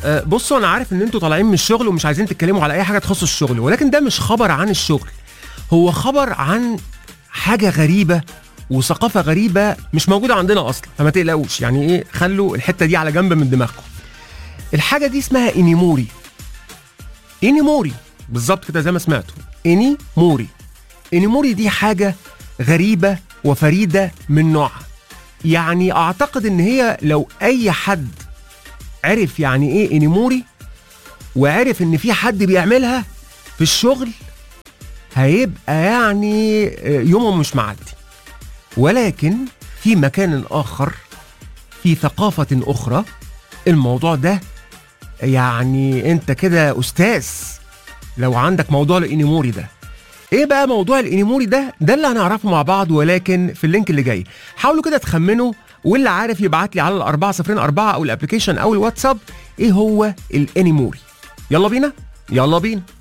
آه، بصوا انا عارف ان انتوا طالعين من الشغل ومش عايزين تتكلموا على اي حاجه تخص الشغل ولكن ده مش خبر عن الشغل هو خبر عن حاجه غريبه وثقافه غريبه مش موجوده عندنا اصلا فما تقلقوش يعني ايه خلوا الحته دي على جنب من دماغكم الحاجه دي اسمها انيموري انيموري بالظبط كده زي ما سمعتوا انيموري انيموري دي حاجه غريبه وفريده من نوعها يعني اعتقد ان هي لو اي حد عرف يعني ايه انيموري وعرف ان في حد بيعملها في الشغل هيبقى يعني يومه مش معدي ولكن في مكان اخر في ثقافة اخرى الموضوع ده يعني انت كده استاذ لو عندك موضوع الانيموري ده ايه بقى موضوع الانيموري ده ده اللي هنعرفه مع بعض ولكن في اللينك اللي جاي حاولوا كده تخمنوا واللي عارف يبعت لي على الأربعة صفرين أربعة أو الأبليكيشن أو الواتساب إيه هو الأنيموري يلا بينا يلا بينا